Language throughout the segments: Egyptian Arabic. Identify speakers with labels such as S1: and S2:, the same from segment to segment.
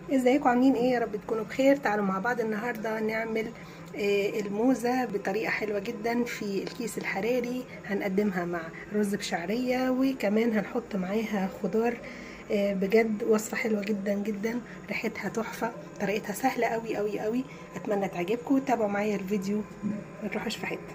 S1: ازيكم عاملين ايه يا رب تكونوا بخير تعالوا مع بعض النهارده نعمل آه، الموزة بطريقة حلوة جدا في الكيس الحراري هنقدمها مع رز بشعرية وكمان هنحط معاها خضار آه، بجد وصفة حلوة جدا جدا ريحتها تحفة طريقتها سهلة قوي قوي قوي اتمنى تعجبكم تابعوا معايا الفيديو ما تروحوش في حتة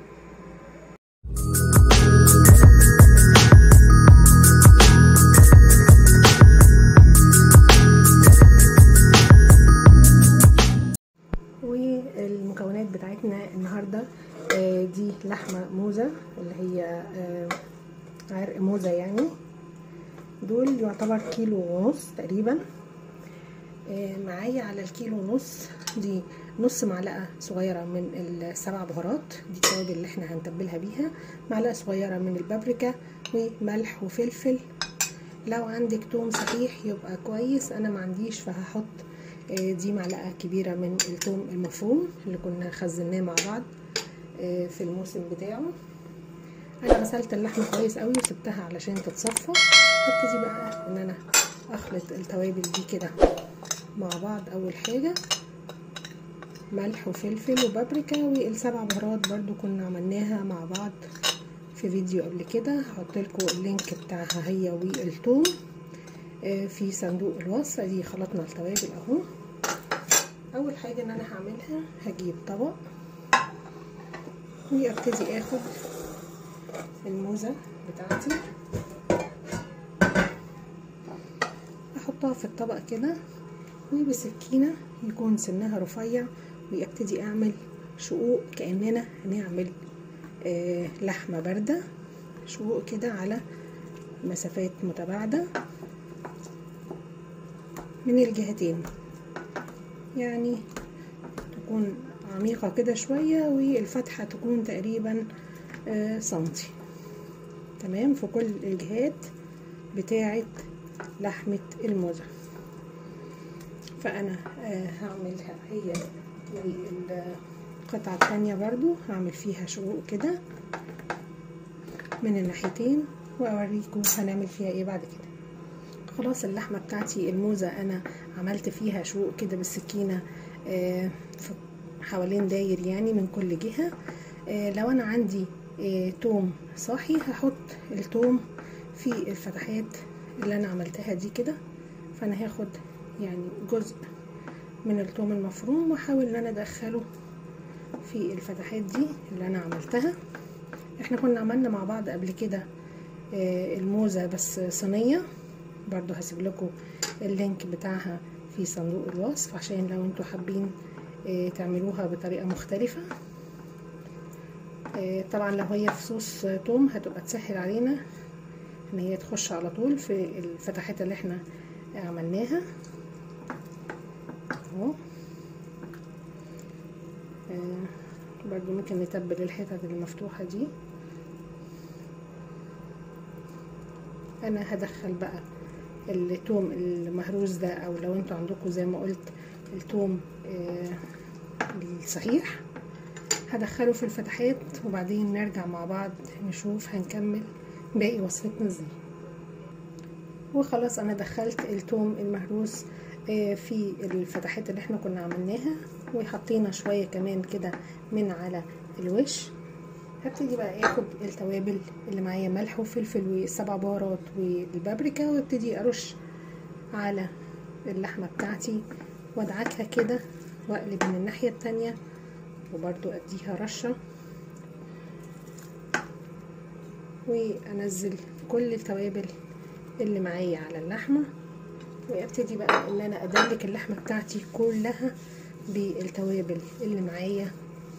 S1: والمكونات بتاعتنا النهارده آه، دي لحمه موزه اللي هي آه، عرق موزه يعني دول يعتبر كيلو ونص تقريبا آه، معايا على الكيلو ونص دي نص معلقه صغيره من السبع بهارات دي التوابل اللي احنا هنتبلها بيها معلقه صغيره من البابريكا وملح وفلفل لو عندك توم صحيح يبقى كويس انا ما عنديش فهحط دي معلقة كبيرة من الثوم المفروم اللي كنا خزناه مع بعض في الموسم بتاعه انا غسلت اللحمة كويس قوي وسبتها علشان تتصفى هبتدي بقى ان انا اخلط التوابل دي كده مع بعض اول حاجة ملح وفلفل وبابريكا والسبع بهارات برضو كنا عملناها مع بعض في فيديو قبل كده هحط لكم اللينك بتاعها هي والثوم في صندوق الوصف دي خلطنا التوابل اهو اول حاجه ان انا هعملها هجيب طبق وابتدي اخد الموزه بتاعتي احطها في الطبق كده وبسكينه يكون سنها رفيع وابتدي اعمل شقوق كاننا هنعمل آه لحمه بارده شقوق كده على مسافات متباعده من الجهتين يعني تكون عميقة كده شوية والفتحة تكون تقريبا آه سنتي تمام في كل الجهات بتاعة لحمة الموزة فأنا آه هعملها هي القطعة التانية برضو هعمل فيها شقوق كده من الناحيتين وأوريكم هنعمل فيها ايه بعد كده خلاص اللحمة بتاعتي الموزة انا عملت فيها شقوق كده بالسكينة آه حوالين داير يعني من كل جهة آه لو انا عندي آه توم صاحي هحط التوم في الفتحات اللي انا عملتها دي كده فانا هاخد يعني جزء من التوم المفروم واحاول ان انا ادخله في الفتحات دي اللي انا عملتها احنا كنا عملنا مع بعض قبل كده الموزة بس صينية برضو هسيب لكم اللينك بتاعها في صندوق الوصف عشان لو انتوا حابين اه تعملوها بطريقة مختلفة اه طبعا لو هي في صوص توم هتبقى تسهل علينا ان هي تخش على طول في الفتحات اللي احنا عملناها اهو اه برضو ممكن نتبل الحتت المفتوحة دي انا هدخل بقى التوم المهروس ده او لو انتوا عندكم زي ما قلت التوم آه الصحيح هدخله في الفتحات وبعدين نرجع مع بعض نشوف هنكمل باقي وصفتنا ازاي وخلاص انا دخلت التوم المهروس آه في الفتحات اللي احنا كنا عملناها وحطينا شويه كمان كده من على الوش هبتدي بقى اخد التوابل اللي معايا ملح وفلفل والسبع بهارات والبابريكا وابتدي ارش على اللحمه بتاعتي وادعكها كده واقلب من الناحيه التانية وبرضو اديها رشه وانزل كل التوابل اللي معايا على اللحمه وابتدي بقى ان انا ادلك اللحمه بتاعتي كلها بالتوابل اللي معايا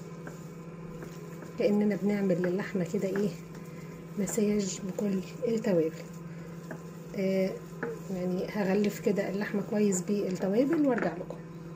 S1: كأننا بنعمل للحمة كده ايه مساج بكل التوابل آه يعني هغلف كده اللحمة كويس بالتوابل وارجع لكم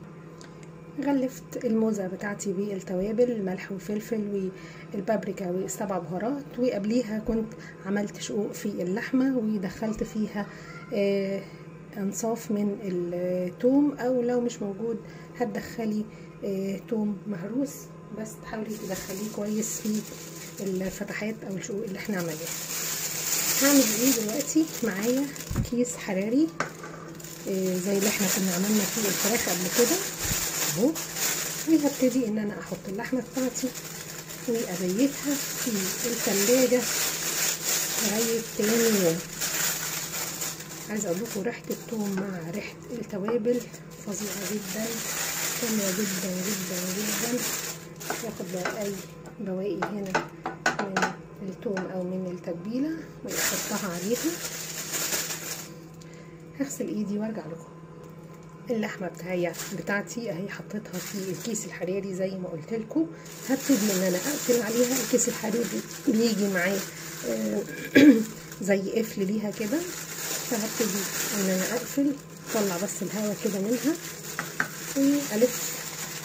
S1: غلفت الموزة بتاعتي بالتوابل ملح وفلفل والبابريكا والسبع بهارات وقبليها كنت عملت شقوق في اللحمة ودخلت فيها آه انصاف من التوم او لو مش موجود هتدخلي آه توم مهروس بس تحاولي تدخليه كويس في الفتحات او الشقوق اللي احنا عملناها هعمل ايه دلوقتي معايا كيس حراري آه زي اللي احنا كنا عملنا فيه الفراخ قبل كده اهو وهبتدي ان انا احط اللحمه بتاعتي وابيتها في الثلاجه لغايه تاني يوم عايزه اقول لكم ريحه الثوم مع ريحه التوابل فظيعه جدا حلوه جدا جدا جدا ياخد بقى اي بواقي هنا من الثوم او من التتبيله واحطها عليها هغسل ايدي وارجع لكم اللحمه بتاعي بتاعتي اهي حطيتها في الكيس الحراري زي ما قلت لكم هبتدي ان انا اقفل عليها الكيس الحراري بيجي معاه زي قفل ليها كده فهبتدي ان انا اقفل اطلع بس الهواء كده منها والف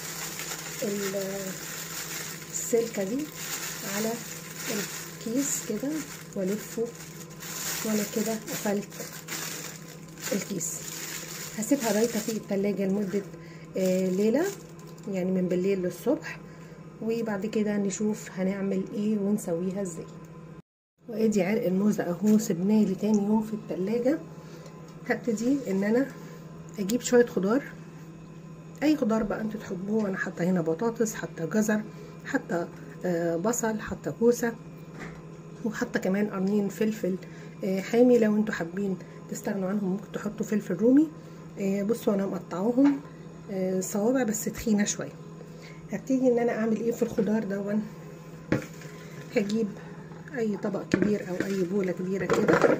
S1: السلكه دي على الكيس كده والفه وانا كده قفلت الكيس هسيبها بايته في التلاجة لمدة آه ليلة يعني من بالليل للصبح وبعد كده نشوف هنعمل ايه ونسويها ازاي وادي عرق الموزة اهو سبناه لتاني يوم في التلاجة هبتدي ان انا اجيب شوية خضار اي خضار بقى انتوا تحبوه انا حاطه هنا بطاطس حاطه جزر حاطه آه بصل حاطه كوسه وحاطه كمان قرنين فلفل آه حامي لو انتوا حابين تستغنوا عنهم ممكن تحطوا فلفل رومي آه بصوا انا مقطعاهم صوابع بس تخينه شويه هبتدي ان انا اعمل ايه في الخضار دون هجيب اي طبق كبير او اي بوله كبيره كده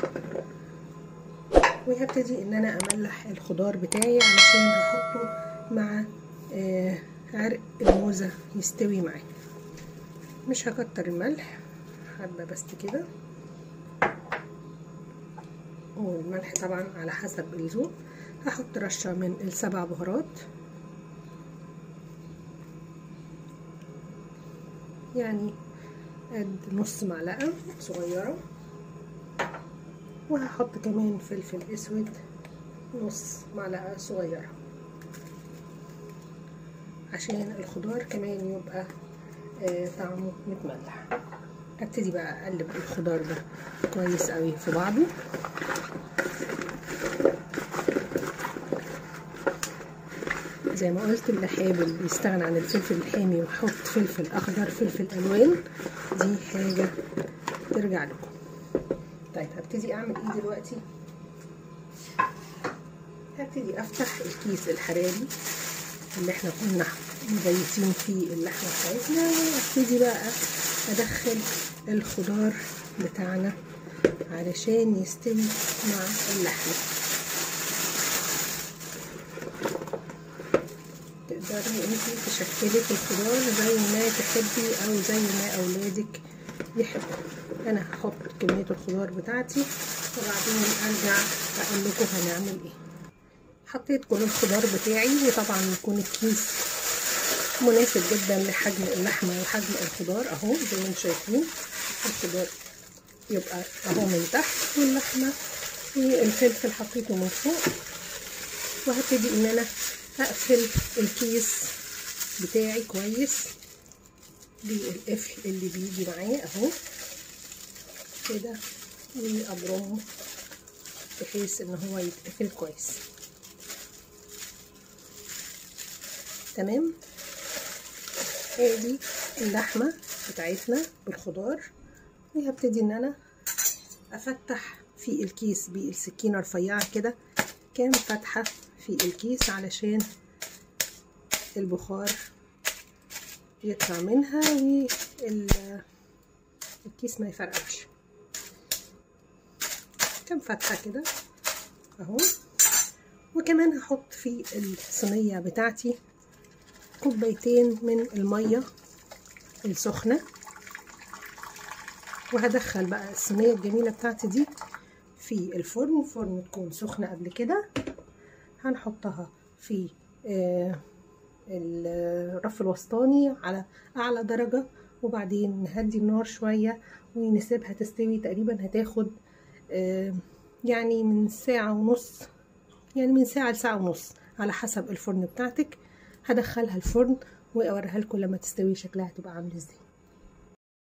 S1: وهبتدي ان انا املح الخضار بتاعي علشان هحطه مع آه عرق الموزه يستوي معاه مش هكتر الملح حبه بس كده والملح طبعا على حسب الذوق هحط رشه من السبع بهارات يعني قد نص معلقه صغيره وهحط كمان فلفل اسود نص معلقه صغيره عشان الخضار كمان يبقى آه طعمه متملح ابتدي بقى اقلب الخضار ده كويس قوي في بعضه زي ما قلت اللي حابب يستغنى عن الفلفل الحامي ويحط فلفل اخضر فلفل الوان دي حاجه ترجع لكم طيب هبتدي اعمل ايه دلوقتي هبتدي افتح الكيس الحراري اللي احنا كنا مبيتين فيه اللحمه بتاعتنا وابتدي بقى ادخل الخضار بتاعنا علشان يستوي مع اللحمه تقدري انتي تشكلي في الخضار زي ما تحبي او زي ما اولادك يحبوا انا هحط كميه الخضار بتاعتي وبعدين ارجع اقول لكم هنعمل ايه حطيت كل الخضار بتاعي وطبعا يكون الكيس مناسب جدا لحجم اللحمه وحجم الخضار اهو زي ما انتم شايفين الخضار يبقى اهو من تحت واللحمه والفلفل حطيته من فوق وهبتدي ان انا هقفل الكيس بتاعي كويس بالقفل اللي بيجي معاه اهو كده وابرمه بحيث ان هو يتقفل كويس تمام ادي اللحمه بتاعتنا بالخضار وهبتدي ان انا افتح في الكيس بالسكينه الرفيعه كده كام فتحه في الكيس علشان البخار يطلع منها والكيس ما يفرقعش كام فتحه كده اهو وكمان هحط في الصينيه بتاعتي كوبايتين من الميه السخنه وهدخل بقى الصينيه الجميله بتاعتي دي في الفرن فرن تكون سخنه قبل كده هنحطها في آه الرف الوسطاني على اعلى درجة وبعدين نهدي النار شوية ونسيبها تستوي تقريبا هتاخد آه يعني من ساعة ونص يعني من ساعة لساعة ونص على حسب الفرن بتاعتك هدخلها الفرن واوريها لكم لما تستوي شكلها هتبقى عامل ازاي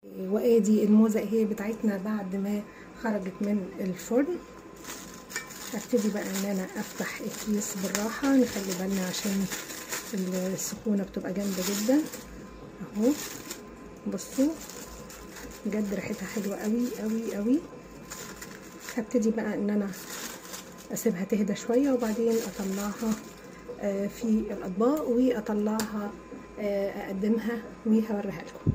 S1: وادي الموزة اهي بتاعتنا بعد ما خرجت من الفرن هبتدي بقى ان انا افتح الكيس بالراحة نخلي بالنا عشان السخونة بتبقى جامدة جدا اهو بصوا بجد ريحتها حلوة قوي قوي قوي هبتدي بقى ان انا اسيبها تهدى شوية وبعدين اطلعها في الاطباق واطلعها اقدمها وهوريها لكم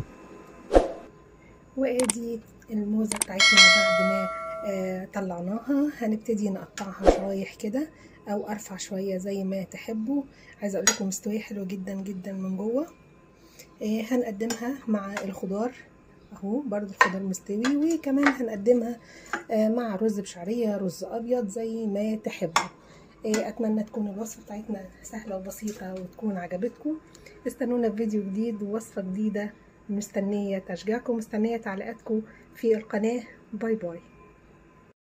S1: وادي الموزة بتاعتنا بعد ما طلعناها هنبتدي نقطعها شرايح كده او ارفع شويه زي ما تحبوا عايزه اقول لكم مستويه حلوه جدا جدا من جوه هنقدمها مع الخضار اهو برضو الخضار مستوي وكمان هنقدمها مع رز بشعريه رز ابيض زي ما تحبوا اتمنى تكون الوصفه بتاعتنا سهله وبسيطه وتكون عجبتكم استنونا في فيديو جديد ووصفه جديده مستنيه تشجيعكم مستنيه تعليقاتكم في القناه باي باي